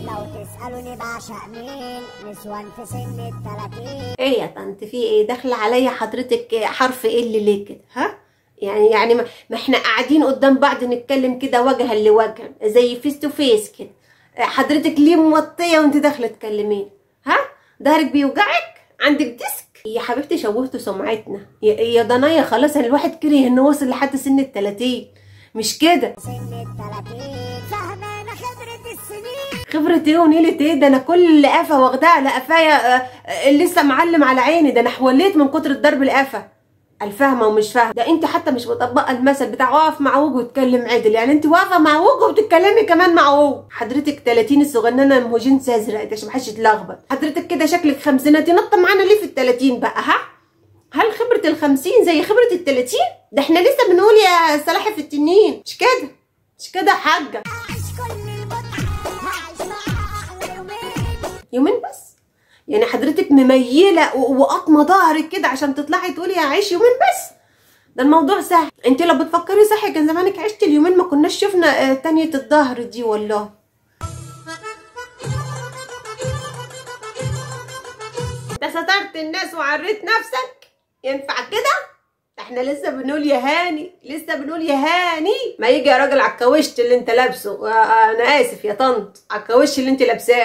لو تسألوني بعشق مين نسوان في سن التلاتين ايه يا طنط في ايه داخله عليا حضرتك حرف ايه اللي ليه كده ها يعني يعني ما ما احنا قاعدين قدام بعض نتكلم كده وجها لوجه زي فيس تو فيس كده حضرتك ليه موطيه وانت داخله تكلمين ها ظهرك بيوجعك عندك ديسك يا حبيبتي شوهتوا سمعتنا يا, يا ضنايا خلاص انا الواحد كره انه وصل لحد سن التلاتين مش كده سن التلاتين فهمانة خبرة السنين خبرة ايه ونيلة ايه ده انا كل قفا واخداها على قفايا آه، آه، لسه معلم على عيني ده انا حوليت من كتر الضرب القفا الفاهمة ومش فاهمة ده انت حتى مش مطبقة المثل بتاع واقف مع وجه وتكلم عدل يعني انت واقفة مع وجه وبتتكلمي كمان مع وجه حضرتك 30 الصغننة مهوجين سازرق انت عشان محدش يتلخبط حضرتك كده شكلك خمسيناتي نطة معانا ليه في ال 30 بقى ها هل خبرة الخمسين زي خبرة التلاتين؟ ده احنا لسه بنقول يا سلاحف التنين مش كده مش كده يا حاجة أعيش كل المتعة هعيش معاها أحلى يومين يومين بس يعني حضرتك مميله و- وقطمه ظهرك كده عشان تطلعي تقولي هعيش يومين بس ده الموضوع سهل انت لو بتفكري صح كان زمانك عشت اليومين ما كناش شفنا آه، تانية الظهر دي والله انت سترت الناس وعريت نفسك ينفع كده احنا لسه بنقول يا هاني لسه بنقول يا هاني ما يجي يا راجل على الكاوشت اللي انت لابسه آه، آه، انا اسف يا طنط على الكاوش اللي انت لابساه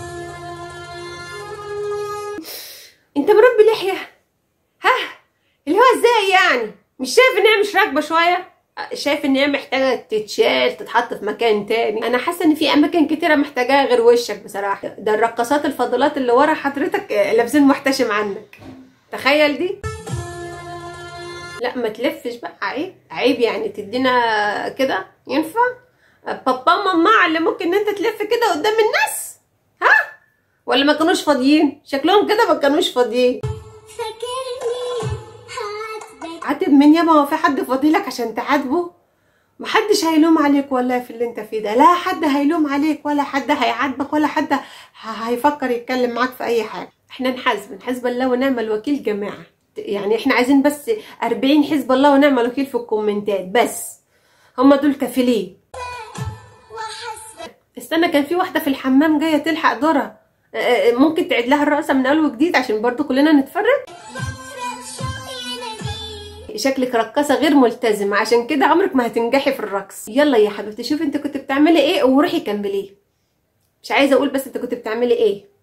انت مربي لحيه ها اللي هو ازاي يعني مش شايف ان هي مش راكبه شويه شايف ان هي محتاجه تتشال تتحط في مكان تاني انا حاسه ان في اماكن كتيره محتاجاها غير وشك بصراحه ده الرقصات الفاضلات اللي ورا حضرتك آه، لابسين محتشم عنك تخيل دي لا ما تلفش بقى عيب عيب يعني تدينا كده ينفع بابا ماما علموك ان انت تلف كده قدام الناس ها ولا ما كانوش فاضيين شكلهم كده ما كانوش فاضيين فاكرني هعاتبك عاتب مين ياما هو في حد فاضيلك عشان تعاتبه محدش هيلوم عليك والله في اللي انت فيه ده لا حد هيلوم عليك ولا حد هيعاتبك ولا حد ه- هيفكر يتكلم معاك في اي حاجه احنا نحاسب نحاسب الله ونعم الوكيل جماعه يعني احنا عايزين بس 40 حزب الله ونعم الوكيل في الكومنتات بس هم دول كافلين وحسبك استنى كان في واحده في الحمام جايه تلحق دورها اه، اه، ممكن تعيد لها الرقصه من اول وجديد عشان برضو كلنا نتفرج يفرق شوقي ناديه شكلك رقاصه غير ملتزمه عشان كده عمرك ما هتنجحي في الرقص يلا يا حبيبتي شوفي انت كنت بتعملي ايه وروحي كمليه مش عايزه اقول بس انت كنت بتعملي ايه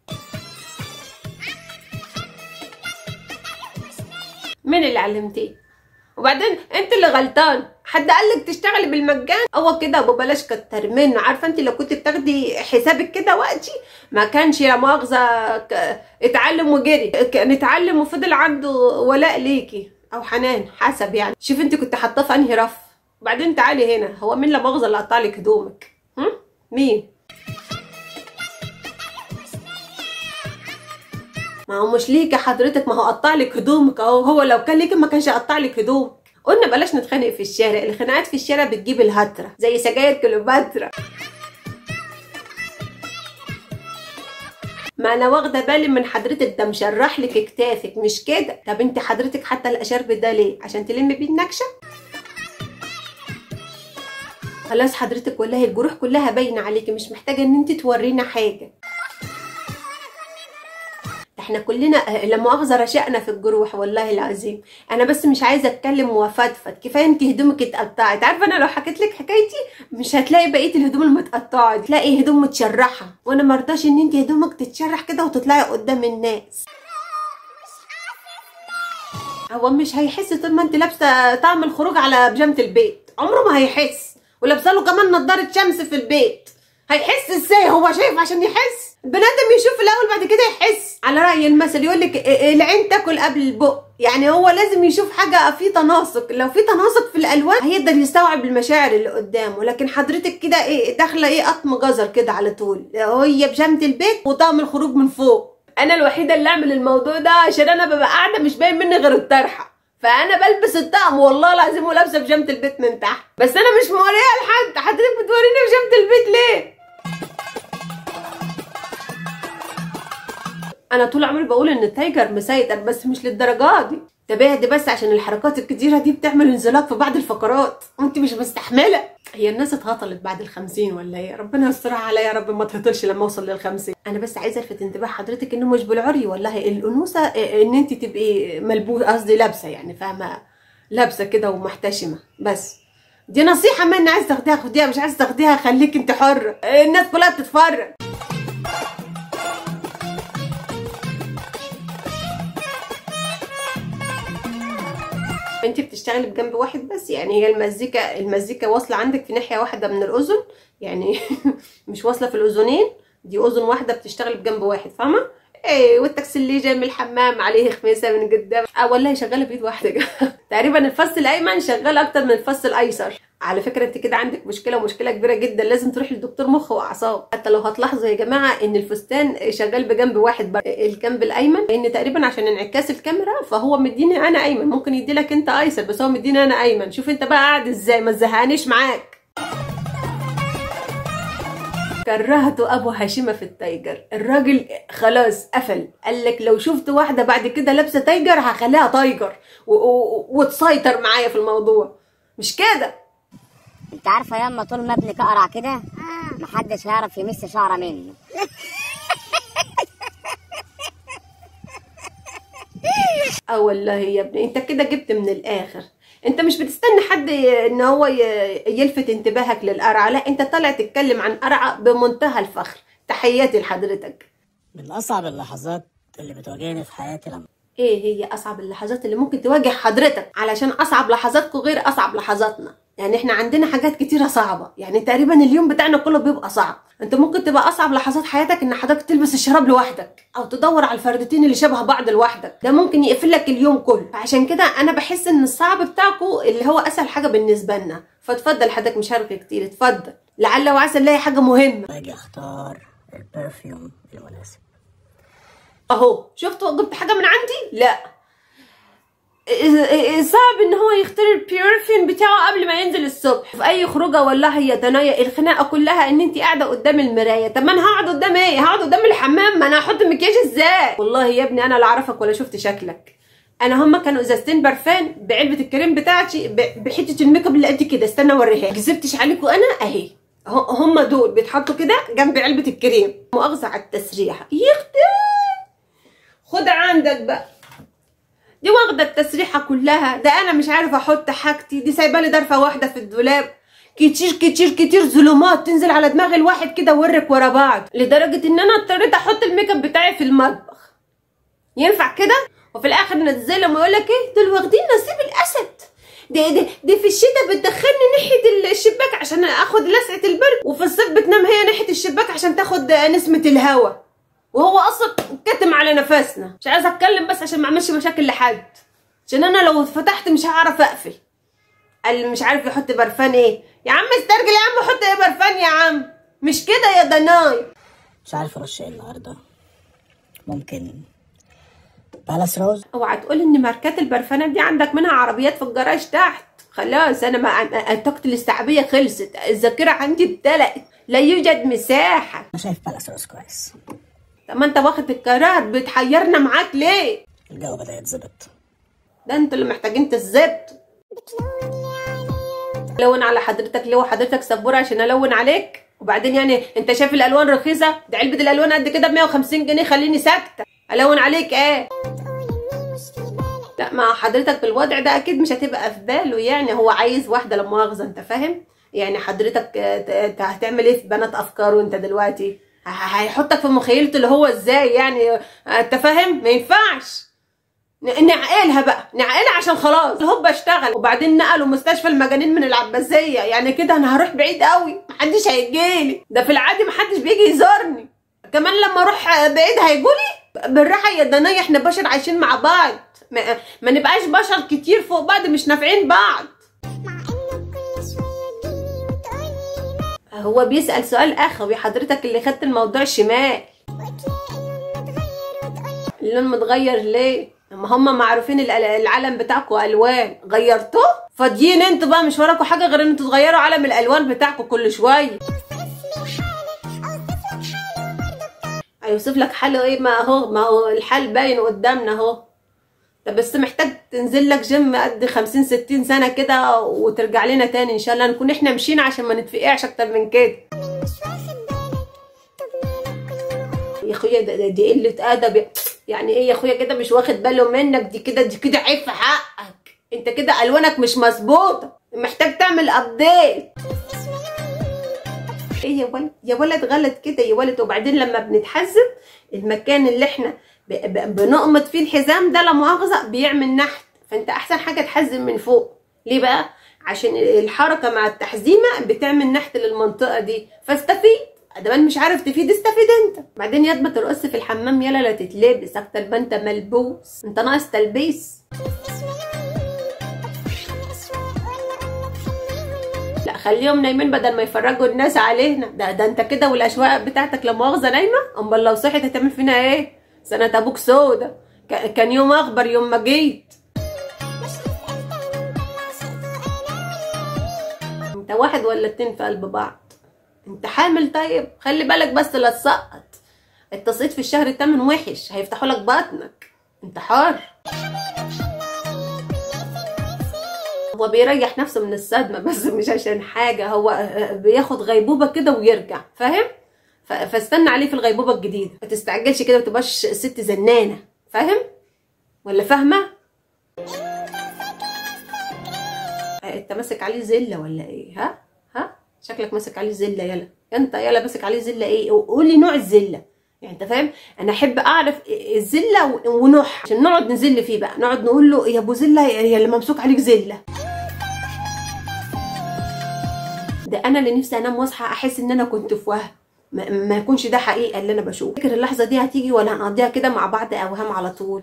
مين اللي علمتيه وبعدين انت اللي غلطان حد قالك تشتغلي بالمجان هو كده ابو بلاش كتر منه عارفه انت لو كنت بتاخدي حسابك كده وقتي ما كانش يا مؤاخذه ك- اتعلم وجري كان اتعلم وفضل عنده ولاء ليكي او حنان حسب يعني شوف انت كنت حاطاه في انهي رف وبعدين تعالي هنا هو مين لا مؤاخذه اللي قطع لك هدومك هم؟ مين ما هو مش ليك يا حضرتك ما هو قطع لك هدومك اهو هو لو كان ليك ما كانش قطع لك هدومك قلنا بلاش نتخانق في الشارع الخناقات في الشارع بتجيب الهترة زي سجاير كليوباترا ما انا واخده بالي من حضرتك ده مشرح لك كتافك مش كده طب انت حضرتك حتى الاشرب ده ليه عشان تلم بيه النكشه خلاص حضرتك والله الجروح كلها باينه عليكي مش محتاجه ان انت تورينا حاجه ده احنا كلنا آه، لا مؤاخذه رشقنا في الجروح والله العظيم انا بس مش عايزه اتكلم وافضفض كفايه انت هدومك اتقطعت عارفه انا لو حكيت لك حكايتي مش هتلاقي بقيه الهدوم المتقطعه دي تلاقي هدوم متشرحه وانا مرضاش ان انت هدومك تتشرح كده وتطلعي قدام الناس هو مش هيحس طول ما انت لابسه طعم الخروج على بيجامه البيت عمره ما هيحس ولابسه له كمان نضاره شمس في البيت هيحس ازاي هو شايف عشان يحس البني ادم يشوف الاول بعد كده يحس على راي المثل يقول لك العين تاكل قبل البق يعني هو لازم يشوف حاجه في تناسق لو في تناسق في الالوان هيقدر يستوعب المشاعر اللي قدامه لكن حضرتك كده ايه داخله ايه قطم جزر كده على طول هي بيجامه البيت وطعم الخروج من فوق انا الوحيده اللي اعمل الموضوع ده عشان انا ببقى قاعده مش باين مني غير الطرحه فانا بلبس الطقم والله العظيم ولابسه بيجامه البيت من تحت بس انا مش موريها لحد حضرتك بتوريني بيجامه البيت ليه انا طول عمري بقول ان التايجر مسيطر بس مش للدرجه دي تباهدي بس عشان الحركات الكتيرة دي بتعمل انزلاق في بعض الفقرات وانت مش مستحملة هي الناس اتهطلت بعد الخمسين ولا ايه ربنا يسترها عليا يا رب ما تهطلش لما اوصل للخمسين انا بس عايزه الفت انتباه حضرتك انه مش بالعري والله الانوثه اه، ان انت تبقي ملبوس قصدي لابسه يعني فاهمه لابسه كده ومحتشمه بس دي نصيحه مني عايز تاخديها خديها مش عايز تاخديها خليك انت حره الناس كلها بتتفرج انت بتشتغلي بجنب واحد بس يعني هي المزيكا المزيكا واصله عندك في ناحيه واحده من الاذن يعني مش واصله في الاذنين دي اذن واحده بتشتغل بجنب واحد فاهمه ايه والتاكسي اللي جاي من الحمام عليه خميسه من قدام اه والله شغاله بايد واحده تقريبا الفص الايمن شغال اكتر من الفص الايسر على فكره انت كده عندك مشكله مشكله كبيره جدا لازم تروح لدكتور مخ واعصاب حتى لو هتلاحظوا يا جماعه ان الفستان شغال بجنب واحد بر... الجنب الايمن لان تقريبا عشان انعكاس الكاميرا فهو مديني انا ايمن ممكن يدي لك انت ايسر بس هو مديني انا ايمن شوف انت بقى قاعد ازاي ما تزهقنيش معاك كرهت ابو هشيمه في التايجر الراجل خلاص قفل قال لك لو شفت واحده بعد كده لابسه تايجر هخليها تايجر و- و- وتسيطر معايا في الموضوع مش كده انت عارفه ياما طول ما ابنك اقرع كده محدش هيعرف يمس شعره منه اه والله يا ابني انت كده جبت من الاخر انت مش بتستنى حد ي- ان هو ي- يلفت انتباهك للقرعه لا انت طالع تتكلم عن قرعه بمنتهى الفخر تحياتي لحضرتك من أصعب اللحظات اللي بتواجهني في حياتي لما ايه هي اصعب اللحظات اللي ممكن تواجه حضرتك علشان اصعب لحظاتكم غير اصعب لحظاتنا يعني احنا عندنا حاجات كتيرة صعبة يعني تقريبا اليوم بتاعنا كله بيبقى صعب انت ممكن تبقى اصعب لحظات حياتك ان حضرتك تلبس الشراب لوحدك او تدور على الفردتين اللي شبه بعض لوحدك ده ممكن يقفل لك اليوم كله عشان كده انا بحس ان الصعب بتاعكم اللي هو اسهل حاجة بالنسبة لنا فاتفضل حضرتك مش هرغي كتير اتفضل لعل وعسى نلاقي حاجة مهمة باجي أختار البرفيوم المناسب اهو شفتوا جبت حاجه من عندي لا إيه- إيه- صعب ان هو يختار البيرفيوم بتاعه قبل ما ينزل الصبح في اي خروجه والله يا دنايا الخناقه كلها ان انت قاعده قدام المرايه طب ما انا هقعد قدام ايه هقعد قدام الحمام ما انا هحط مكياج ازاي والله يا ابني انا لا اعرفك ولا شفت شكلك انا هما كانوا ازازتين برفان بعلبه الكريم بتاعتي ب- بحته الميك اب اللي قد كده استنى اوريها كذبتش عليكم انا اهي ه- هما دول بيتحطوا كده جنب علبه الكريم مؤاخذه على التسريحه يختي خد عندك بقى دي واخده التسريحه كلها ده انا مش عارفه احط حاجتي دي سايبه لي ضرفه واحده في الدولاب كتير كتير كتير ظلمات تنزل على دماغ الواحد كده ورك ورا بعض لدرجه ان انا اضطريت احط الميك اب بتاعي في المطبخ ينفع كده وفي الاخر نتظلم ويقول لك ايه دول واخدين نصيب الاسد دي, دي, دي في الشتاء بتدخلني ناحيه الشباك عشان اخد لسعه البرد وفي الصيف بتنام هي ناحيه الشباك عشان تاخد نسمه الهواء وهو اصلا كتم على نفسنا مش عايزه اتكلم بس عشان ما اعملش مشاكل لحد عشان انا لو فتحت مش هعرف اقفل قال مش عارف يحط برفان ايه يا عم استرجل يا عم حط ايه برفان يا عم مش كده يا دناي مش عارف أرش إيه النهاردة ممكن بالاس روز اوعى تقول ان ماركات البرفانات دي عندك منها عربيات في الجراج تحت خلاص انا ما طاقه الاستيعابيه خلصت الذاكره عندي ابتلت لا يوجد مساحه أنا شايف بالاس روز كويس طب ما انت واخد القرار بتحيرنا معاك ليه الجو بدأ يتظبط ده انتوا اللي محتاجين تزبط لون على حضرتك لو حضرتك سبوره عشان الون عليك وبعدين يعني انت شايف الالوان رخيصه ده علبه الالوان قد كده ب 150 جنيه خليني ساكته الون عليك ايه لا ما حضرتك بالوضع ده اكيد مش هتبقى في باله يعني هو عايز واحده لا مؤاخذه انت فاهم يعني حضرتك آه، ت- انت هتعمل ايه في بنات افكاره انت دلوقتي ه- هيحطك في مخيلته اللي هو ازاي يعني آه، انت فاهم ما ينفعش ن- نعقلها بقى نعقلها عشان خلاص هوب اشتغل وبعدين نقلوا مستشفى المجانين من العباسيه يعني كده انا هروح بعيد قوي محدش هيجيلي ده في العادي محدش بيجي يزورني كمان لما اروح بعيد هيجولي بالراحه يا دنيا احنا بشر عايشين مع بعض ما, ما نبقاش بشر كتير فوق بعض مش نافعين بعض هو بيسأل سؤال اخوي حضرتك اللي خدت الموضوع شمال اللون متغير ليه؟ اما هم معروفين ال- العلم بتاعكم الوان غيرتوه فاضيين انتوا بقى مش وراكوا حاجه غير ان انتوا تغيروا علم الالوان بتاعكم كل شويه هيوصف لك حاله ايه ما هو ما هو الحال باين قدامنا اهو طب بس محتاج تنزل لك جيم قد 50 60 سنه كده وترجع لنا تاني ان شاء الله نكون احنا مشينا عشان ما نتفقعش اكتر من كده يا اخويا ده, ده دي قله ادب يعني ايه يا اخويا كده مش واخد باله منك دي كده دي كده عيب في حقك انت كده الوانك مش مظبوطه محتاج تعمل ابديت ايه يا ولد يا ولد غلط كده يا ولد وبعدين لما بنتحزم المكان اللي احنا ب- ب- بنقمط فيه الحزام ده لا مؤاخذه بيعمل نحت فانت احسن حاجه تحزم من فوق ليه بقى عشان الحركه مع التحزيمه بتعمل نحت للمنطقه دي فاستفيد ده مش عارف تفيد استفيد انت بعدين ياد ما ترقص في الحمام يلا لا تتلبس اكتر ما انت ملبوس انت ناقص تلبيس لا خليهم نايمين بدل ما يفرجوا الناس علينا ده ده انت كده والاشواق بتاعتك لا مؤاخذه نايمه امال لو صحيت هتعمل فينا ايه سنه ابوك سودا ك- كان يوم اخبر يوم ما جيت انت واحد ولا اتنين في قلب بعض انت حامل طيب خلي بالك بس لا تسقط التصعيد في الشهر التامن وحش هيفتحوا لك بطنك انت حر هو بيريح نفسه من الصدمة بس مش عشان حاجة هو بياخد غيبوبة كده ويرجع فاهم؟ ف- فاستنى عليه في الغيبوبة الجديدة ما تستعجلش كده وتبقاش ست زنانة فاهم؟ ولا فاهمة؟ آه، انت ماسك عليه زلة ولا ايه ها؟ ها؟ شكلك ماسك عليه زلة يلا انت يلا ماسك عليه زلة ايه؟ قولي نوع الزلة يعني انت فاهم انا احب اعرف الزله و- ونوعها عشان نقعد نزل فيه بقى نقعد نقول له يا ابو زله يا اللي ممسوك عليك زله ده انا اللي نفسي انام واصحى احس ان انا كنت في وهم ما, ما يكونش ده حقيقه اللي انا بشوفه فاكر اللحظه دي هتيجي ولا هنقضيها كده مع بعض اوهام على طول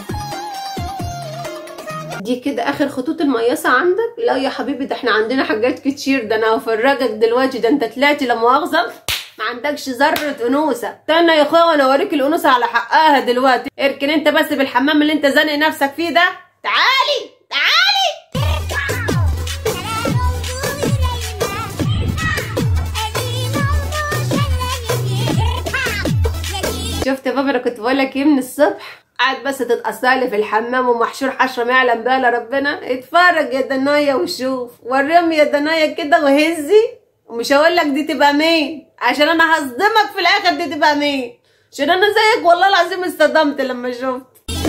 دي كده اخر خطوط المياسه عندك لا يا حبيبي ده احنا عندنا حاجات كتير ده انا هفرجك دلوقتي ده انت طلعتي لا مؤاخذه ما عندكش ذره انوثه استنى يا اخويا وانا اوريك الانوثه على حقها دلوقتي اركن انت بس بالحمام اللي انت زانق نفسك فيه ده تعالي تعالي شفت يا بابا انا كنت بقول لك ايه من الصبح قاعد بس تتقصالي في الحمام ومحشور حشره ما يعلم بها الا ربنا اتفرج يا دنايا وشوف وريهم يا دنايا كده وهزي ومش هقول لك دي تبقى مين عشان انا هصدمك في الاخر دي تبقى مين عشان انا زيك والله العظيم اصطدمت لما شفت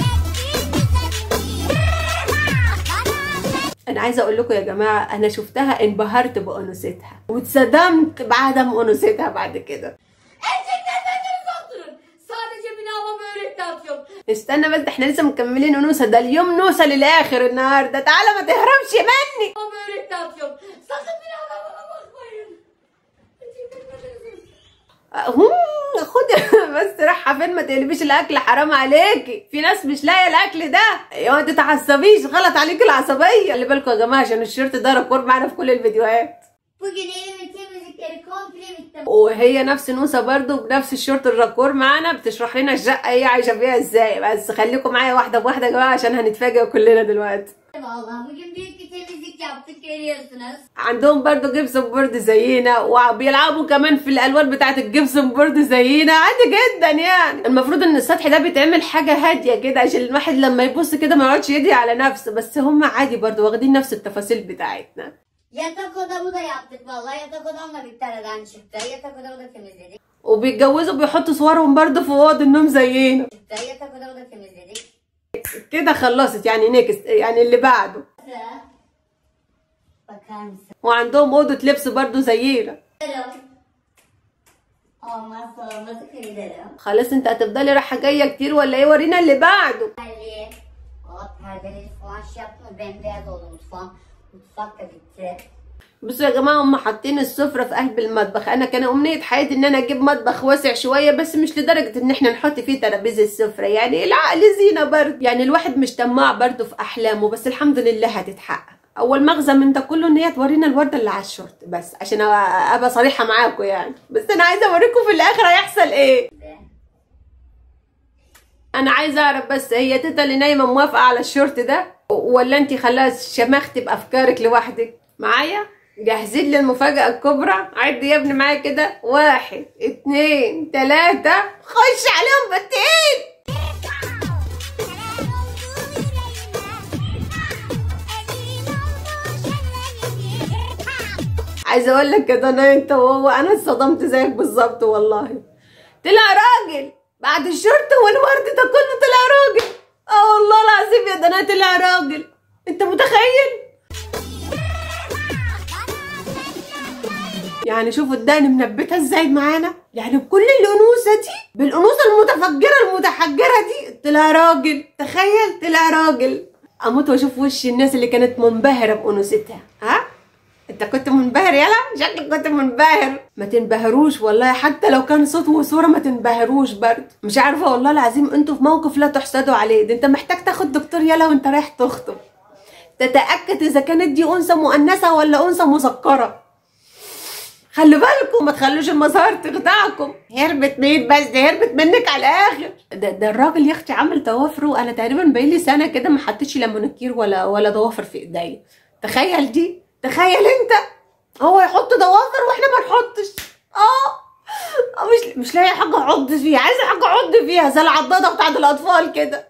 انا عايزه اقول لكم يا جماعه انا شفتها انبهرت بانوثتها واتصدمت بعدم انوثتها بعد كده Erkekler beni uzak Sadece binama börek dağıtıyorum. استنى بس احنا لسه مكملين انوثه ده اليوم نوصل للاخر النهارده تعالى ما تهربش مني Binama börek dağıtıyorum. Sakın binama bana bakmayın. Erkekler beni uzak هم خدي بس رايحه فين ما تقلبيش الاكل حرام عليكي في ناس مش لاقيه الاكل ده يا ما تتعصبيش غلط عليكي العصبيه خلي بالكم يا جماعه عشان الشورت ده ريكورد معانا في كل الفيديوهات Bugün evimin temizlikleri komple bitti. وهي نفس نوسه برضو بنفس الشورت الراكور معانا بتشرح لنا الشقه هي عايشه فيها ازاي بس خليكم معايا واحده بواحده يا جماعه عشان هنتفاجئ كلنا دلوقتي Vallahi bugün büyük bir temizlik yaptık görüyorsunuz. عندهم برضو جبسون بورد زينا وبيلعبوا كمان في الالوان بتاعت الجبسون بورد زينا عادي جدا يعني المفروض ان السطح ده بيتعمل حاجه هاديه كده عشان الواحد لما يبص كده ما يقعدش يدي على نفسه بس هم عادي برضو واخدين nفس التفاصيل بتاعتنا Yatak odamı da yaptık vallahi. Yatak odam da bir taneden çıktı. Yatak odamı da temizledik. وبيتجوزوا بيحطوا صورهم برضو في اوض النوم زينا Çıktı. Yatak odamı da temizledik. كده خلصت يعني نيكست يعني اللي بعده Sıra. Bakar mısın? وعندهم اوضه لبس برضو زينا Gidelim. Olmazsa olmazı gidelim. خلاص انت هتفضلي رايحه جايه كتير ولا ايه ورينا اللي بعده Perdeyi. Valla perdeleri falan şey yaptım. Bembeyaz oldu mutfağım. Mutfak da bitti. بصوا يا جماعه هم حاطين السفره في قلب المطبخ انا كان امنيه حياتي ان انا اجيب مطبخ واسع شويه بس مش لدرجه ان احنا نحط فيه ترابيزه السفره يعني العقل زينه برضه يعني الواحد مش طماع برضه في احلامه بس الحمد لله هتتحقق اول مغزى من ده كله ان هي تورينا الورده اللي على الشورت بس عشان أبقى- ابقى صريحه معاكم يعني بس انا عايزه اوريكم في الاخر هيحصل ايه انا عايزه اعرف بس هي تيتا اللي نايمه موافقه على الشورت ده ولا انت خلاص شمختي بافكارك لوحدك معايا جاهزين للمفاجأة الكبرى عد يا ابني معايا كده واحد اتنين تلاتة خش عليهم بتين عايزه اقول لك يا ضنا انت وهو انا اتصدمت زيك بالظبط والله طلع راجل بعد الشرطه والورد ده كله طلع راجل اه والله العظيم يا ضنا طلع راجل انت متخيل يعني شوفوا الدقن منبتها ازاي معانا يعني بكل الانوثه دي بالانوثه المتفجره المتحجره دي طلع راجل تخيل طلع راجل اموت واشوف وش الناس اللي كانت منبهره بانوثتها ها انت كنت منبهر يلا شكلك كنت منبهر ما تنبهروش والله حتى لو كان صوت وصوره ما تنبهروش برضه مش عارفه والله العظيم انتوا في موقف لا تحسدوا عليه ده انت محتاج تاخد دكتور يلا وانت رايح تخطب تتاكد اذا كانت دي انثى مؤنثه ولا انثى مسكره خلي بالكم ما تخلوش المظاهر تخدعكم هربت مين بس دي هربت منك على الاخر ده, ده الراجل يا اختي عامل ضوافره انا تقريبا بقالي سنه كده ما حطيتش لا مونيكير ولا ولا ضوافر في ايديا تخيل دي تخيل انت هو يحط ضوافر واحنا ما نحطش اه آه، مش مش لاقي حاجه اعض فيها عايزه حاجه اعض فيها زي العضاده بتاعت الاطفال كده